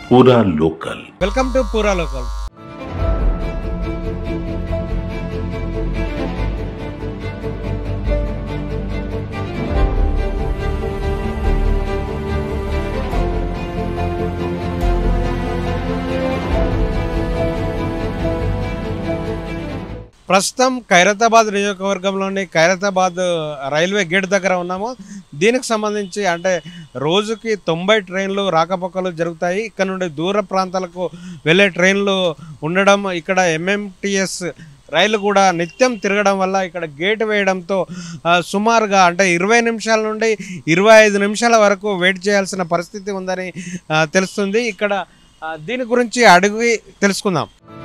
पूरा local welcome to Pura local ప్రస్తుతం ఖైరతాబాద్ నియోజకవర్గంలోని ఖైరతాబాద్ రైల్వే గేట్ దగ్గర ఉన్నాము దీనికి సంబంధించి అంటే రోజుకి తొంభై ట్రైన్లు రాకపోకలు జరుగుతాయి ఇక్కడ నుండి దూర ప్రాంతాలకు వెళ్ళే ట్రైన్లు ఉండడం ఇక్కడ ఎంఎంటిఎస్ రైలు కూడా నిత్యం తిరగడం వల్ల ఇక్కడ గేట్ వేయడంతో ఆ, సుమారుగా అంటే ఇరవై నిమిషాల నుండి ఇరవై ఐదు నిమిషాల వరకు వెయిట్ చేయాల్సిన పరిస్థితి ఉందని ఆ, తెలుస్తుంది ఇక్కడ ఆ, దీని గురించి అడిగి తెలుసుకుందాం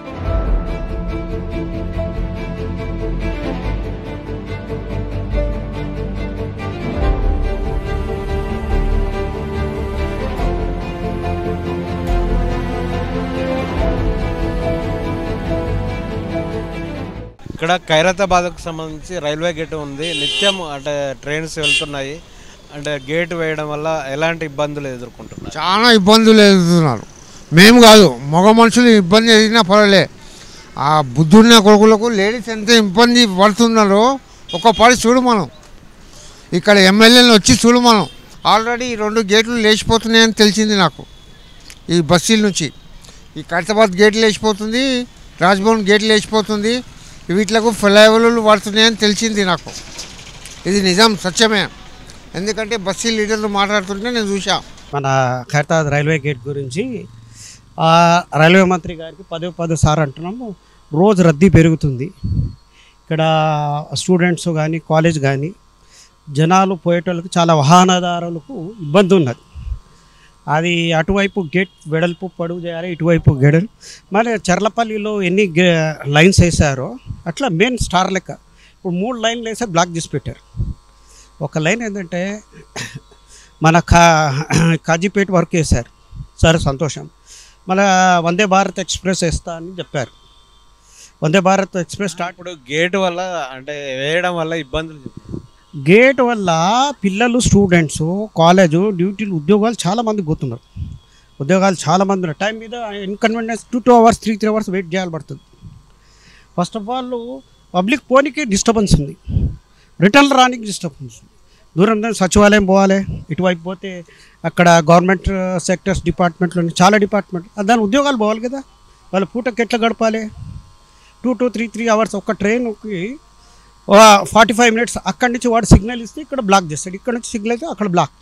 ఇక్కడ ఖైరతాబాద్కు సంబంధించి రైల్వే గేట్ ఉంది నిత్యం అంటే ట్రైన్స్ వెళ్తున్నాయి అంటే గేట్ వేయడం వల్ల ఎలాంటి ఇబ్బందులు ఎదుర్కొంటున్నారు చాలా ఇబ్బందులు ఎదుగుతున్నారు మేము కాదు మగ మనుషులు ఇబ్బంది ఎదిగినా పర్వాలే ఆ బుద్ధున్న కొడుకులకు లేడీస్ ఎంత ఇబ్బంది పడుతున్నారో ఒక పడి చూడు మనం ఇక్కడ ఎమ్మెల్యేలు వచ్చి చూడు మనం ఆల్రెడీ ఈ రెండు గేట్లు లేచిపోతున్నాయని తెలిసింది నాకు ఈ బస్సీల నుంచి ఈ ఖైరతాబాద్ గేట్లు లేచిపోతుంది రాజ్భవన్ గేట్లు లేచిపోతుంది వీటిలకు ఫ్లైఓవర్లు పడుతున్నాయని తెలిసింది నాకు ఇది నిజం సత్యమే ఎందుకంటే బస్సీ లీడర్లు మాట్లాడుతుంటే నేను చూసా మన ఖైరతాబాద్ రైల్వే గేట్ గురించి ఆ రైల్వే మంత్రి గారికి పదే పదే సార్ అంటున్నాము రోజు రద్దీ పెరుగుతుంది ఇక్కడ స్టూడెంట్స్ కానీ కాలేజ్ కానీ జనాలు పోయేటోళ్ళకి చాలా వాహనదారులకు ఇబ్బంది ఉన్నది అది అటువైపు గేట్ వెడల్పు పొడుగు చేయాలి ఇటువైపు గెడలు మరి చర్లపల్లిలో ఎన్ని గే లైన్స్ వేసారో అట్లా మెయిన్ స్టార్ లెక్క ఇప్పుడు మూడు లైన్లు వేస్తే బ్లాక్ చేసి పెట్టారు ఒక లైన్ ఏంటంటే మన కా కాజీపేట వరకు వేశారు సరే సంతోషం మళ్ళా వందే భారత్ ఎక్స్ప్రెస్ వేస్తా అని చెప్పారు వందే భారత్ ఎక్స్ప్రెస్ స్టార్ట్ ఇప్పుడు గేట్ వల్ల అంటే వేయడం వల్ల ఇబ్బందులు గేట్ వల్ల పిల్లలు స్టూడెంట్స్ కాలేజు డ్యూటీలు ఉద్యోగాలు చాలా మంది పోతున్నారు ఉద్యోగాలు చాలా మంది ఉన్నారు టైం మీద inconvenience two two hours three three hours wait చేయాలి పడుతుంది ఫస్ట్ ఆఫ్ ఆల్ పబ్లిక్ పోనీకి డిస్టర్బెన్స్ ఉంది రిటర్న్ రానికి డిస్టర్బెన్స్ ఉంది దూరం నుంచి సచివాలయం పోవాలి ఇటువైపు పోతే అక్కడ గవర్నమెంట్ సెక్టర్స్ డిపార్ట్మెంట్లో చాలా డిపార్ట్మెంట్ దాని ఉద్యోగాలు పోవాలి కదా వాళ్ళ పూటకి ఎట్లా గడపాలి two two three three hours ఒక ట్రైన్కి ఫార్టీ ఫైవ్ మినిట్స్ అక్కడి నుంచి వాడు సిగ్నల్ ఇస్తే ఇక్కడ బ్లాక్ చేస్తాడు ఇక్కడ నుంచి సిగ్నల్ అయితే అక్కడ బ్లాక్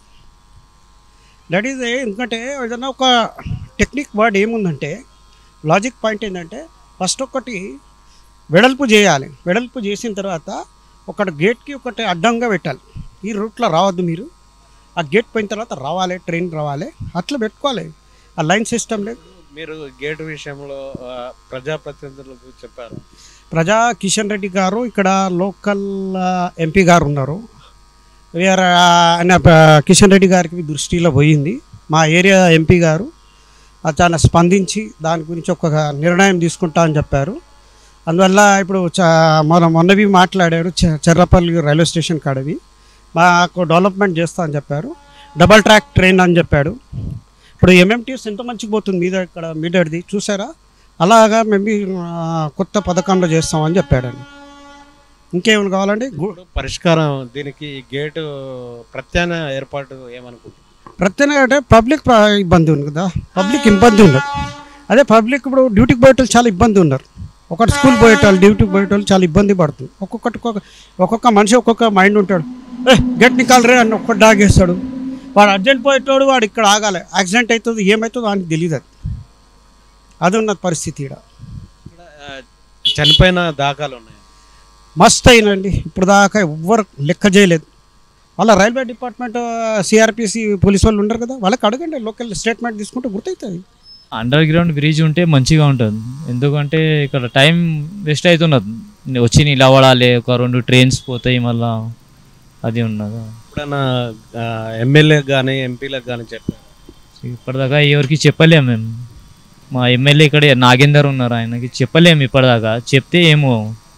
దట్ ఈజ్ ఎందుకంటే ఏదైనా ఒక టెక్నిక్ వర్డ్ ఏముందంటే లాజిక్ పాయింట్ ఏంటంటే ఫస్ట్ ఒకటి వెడల్పు చేయాలి వెడల్పు చేసిన తర్వాత ఒకటి గేట్కి ఒకటి అడ్డంగా పెట్టాలి ఈ రూట్లో రావద్దు మీరు ఆ గేట్ పోయిన తర్వాత రావాలి ట్రైన్ రావాలి అట్లా పెట్టుకోవాలి ఆ లైన్ సిస్టమ్ లేదు మీరు గేట్ విషయంలో ఆ, ప్రజాప్రతినిధులకు చెప్పారు ప్రజా కిషన్ రెడ్డి గారు ఇక్కడ లోకల్ ఎంపీ గారు ఉన్నారు వీఆర్ ఆయన ప- కిషన్ రెడ్డి గారికి దృష్టిలో పోయింది మా ఏరియా ఎంపీ గారు ఆ చాలా స్పందించి దాని గురించి ఒక నిర్ణయం తీసుకుంటా అని చెప్పారు అందువల్ల ఇప్పుడు చ మొన్న మొన్నవి మాట్లాడారు చ- చెర్రపల్లి రైల్వే స్టేషన్ కాడవి మాకు డెవలప్మెంట్ చేస్తా అని చెప్పారు డబల్ ట్రాక్ ట్రైన్ అని చెప్పాడు ఇప్పుడు ఎంఎంటీఎస్ ఎంత మంచిగా పోతుంది మీద ఇక్కడ మీడర్ది చూసారా అలాగా మేము ఈ, ఆ, కొత్త పథకంలో చేస్తామని చెప్పాడండి ఇంకేమైనా కావాలండి గు- ఇప్పుడు పరిష్కారం దీనికి ఈ గేటు ప్రత్యామ్నాయ ఏర్పాటు ఏమనుకుంటున్నారు ప్రత్యేకంగా అంటే పబ్లిక్ ప్ర- ఇబ్బంది ఉంది కదా పబ్లిక్ ఇబ్బంది ఉండదు అదే పబ్లిక్ ఇప్పుడు డ్యూటీకి పోయేటోళ్ళు చాలా ఇబ్బంది ఉన్నారు ఒకటి స్కూల్ పోయేటోళ్ళు డ్యూటీకి పోయేటోళ్ళు చాలా ఇబ్బంది పడుతుంది ఒక్కొక్కటి ఒక్కొక్క ఒక్కొక్క మనిషి ఒక్కొక్క మైండ్ ఉంటాడు ఏ గెట్ నికాలరే అని ఒక్కటి డాగేస్తాడు వాడు అర్జెంట్ పోయేటోడు వాడు ఇక్కడ ఆగాలి యాక్సిడెంట్ అవుతుంది ఏమవుతుందో వానికి తెలియదు అది అది ఉన్న పరిస్థితి ఇక్కడ ఇక్కడ, ఆ, చనిపోయిన దాఖలు ఉన్నాయి మస్త్ అయినండి ఇప్పుడు దాకా ఎవ్వరు లెక్క చేయలేదు వాళ్ళ రైల్వే డిపార్ట్మెంట్ సిఆర్పిసి పోలీస్ వాళ్ళు ఉండరు కదా వాళ్ళకి అడగండి లోకల్ స్టేట్మెంట్ తీసుకుంటే గుర్తవుతుంది అండర్ గ్రౌండ్ బ్రిడ్జ్ ఉంటే మంచిగా ఉంటుంది ఎందుకంటే ఇక్కడ టైం వేస్ట్ అవుతున్నది వచ్చి నిలబడాలి ఒక రెండు ట్రైన్స్ పోతాయి మళ్ళా అది ఉన్నది ఎప్పుడైనా ఎమ్మెల్యే కానీ ఎంపీలకు కానీ చెప్పారు ఇప్పటిదాకా ఎవరికి చెప్పలేము మేము మా ఎమ్మెల్యే ఇక్కడ నాగేందర్ ఉన్నారు ఆయనకి చెప్పలేము ఇప్పటిదాకా చెప్తే ఏమో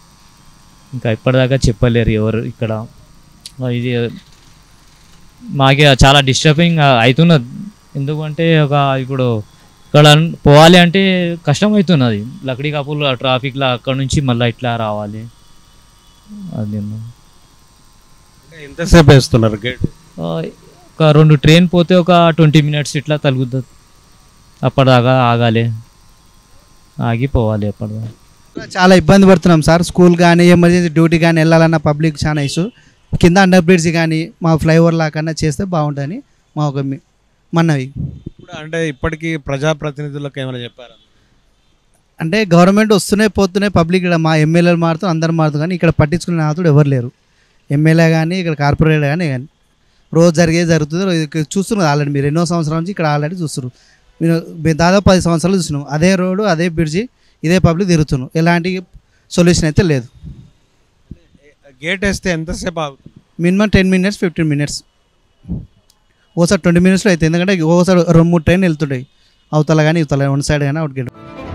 ఇంకా ఇప్పటిదాకా చెప్పలేరు ఎవరు ఇక్కడ ఇది మాకే చాలా డిస్టర్బింగ్ అవుతున్నది ఎందుకంటే ఒక ఇప్పుడు ఇక్కడ పోవాలి అంటే కష్టం అవుతున్నది లక్డీ కాపుల్ ట్రాఫిక్లో అక్కడ నుంచి మళ్ళీ ఇట్లా రావాలి అది అంటే ఎంతసేపు వేస్తున్నారు గేట్ ఆ, ఒక రెండు ట్రైన్ పోతే ఒక ట్వంటీ మినిట్స్ ఇట్లా తలుగుతుంది అప్పటిదాకా ఆగాలి ఆగి పోవాలి అప్పటిదాకా చాలా ఇబ్బంది పడుతున్నాం సార్ స్కూల్ కానీ ఎమర్జెన్సీ డ్యూటీ కానీ వెళ్ళాలన్న పబ్లిక్ చాలా ఇష్యూ కింద అండర్ బ్రిడ్జ్ కానీ మా ఫ్లైఓవర్ లాకన్నా చేస్తే బాగుంటుందని మా ఒక మీ- మన్నవి ఇప్పుడు అంటే ఇప్పటికీ ప్రజాప్రతినిధులకు ఏమైనా చెప్పారా అంటే గవర్నమెంట్ వస్తూనే పోతూనే పబ్లిక్ ఇక్కడ మా ఎమ్మెల్యేలు మారుతూ అందరు మారుతూ కానీ ఇక్కడ పట్టించుకునే నాతుడు ఎవరు లేరు ఎమ్మెల్యే కానీ ఇక్కడ కార్పొరేటర్ కానీ కానీ రోజు జరిగేది జరుగుతుంది రోజు ఇక్కడ చూస్తున్నారు ఆల్రెడీ మీరు ఎన్నో సంవత్సరాల నుంచి ఇక్కడ ఆల్రెడీ చూస్తున్నారు మీరు మేము దాదాపు పది సంవత్సరాలు చూస్తున్నాం అదే రోడ్డు అదే బ్రిడ్జి ఇదే పబ్లిక్ తిరుగుతున్నాం ఎలాంటి సొల్యూషన్ అయితే లేదు గేట్ వేస్తే ఎంతసేపు ఆగుతుంది minimum ten minutes fifteen minutes ఓసారి ట్వంటీ మినిట్స్లో అయితే ఎందుకంటే ఓసారి రెండు మూడు ట్రైన్ వెళ్తుంటాయి అవతల కానీ ఇవతల వన్ సైడ్ కానీ అవుట్ గేట్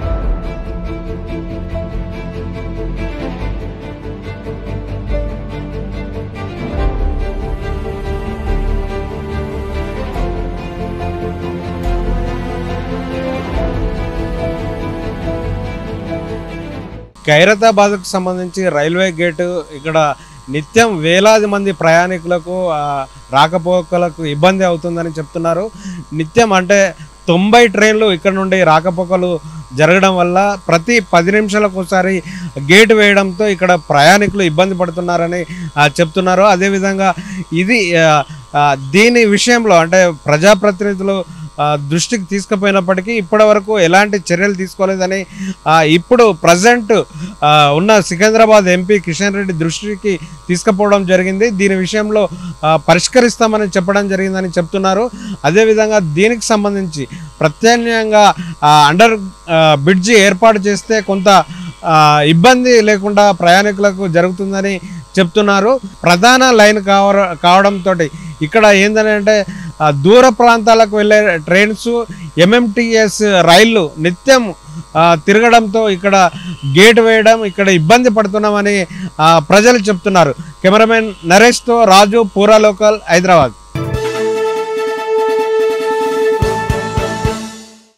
ఖైరతాబాద్కు సంబంధించి రైల్వే గేటు ఇక్కడ నిత్యం వేలాది మంది ప్రయాణికులకు ఆ, రాకపోకలకు ఇబ్బంది అవుతుందని చెప్తున్నారు నిత్యం అంటే తొంభై ట్రైన్లు ఇక్కడ నుండి రాకపోకలు జరగడం వల్ల ప్రతి పది నిమిషాలకు ఒకసారి గేటు వేయడంతో ఇక్కడ ప్రయాణికులు ఇబ్బంది పడుతున్నారని ఆ, చెప్తున్నారు అదేవిధంగా ఇది ఆ, ఆ, దీని విషయంలో అంటే ప్రజాప్రతినిధులు ఆ, దృష్టికి తీసుకుపోయినప్పటికీ ఇప్పటి వరకు ఎలాంటి చర్యలు తీసుకోలేదని ఆ, ఇప్పుడు ప్రజెంట్ ఉన్న సికింద్రాబాద్ ఎంపీ కిషన్ రెడ్డి దృష్టికి తీసుకుపోవడం జరిగింది దీని విషయంలో ఆ, పరిష్కరిస్తామని చెప్పడం జరిగిందని చెప్తున్నారు అదేవిధంగా దీనికి సంబంధించి ప్రత్యామ్నాయంగా ఆ, అండర్ ఆ, బ్రిడ్జి ఏర్పాటు చేస్తే కొంత ఆ, ఇబ్బంది లేకుండా ప్రయాణికులకు జరుగుతుందని చెప్తున్నారు ప్రధాన లైన్ కావ కావడంతో ఇక్కడ ఏంటంటే ఆ, దూర ప్రాంతాలకు వెళ్ళే ట్రైన్స్ ఎంఎంటిఎస్ రైళ్లు నిత్యం ఆ, తిరగడంతో ఇక్కడ గేట్ వేయడం ఇక్కడ ఇబ్బంది పడుతున్నామని ఆ, ప్రజలు చెప్తున్నారు కెమెరామెన్ నరేష్తో రాజు పూరా లోకల్ హైదరాబాద్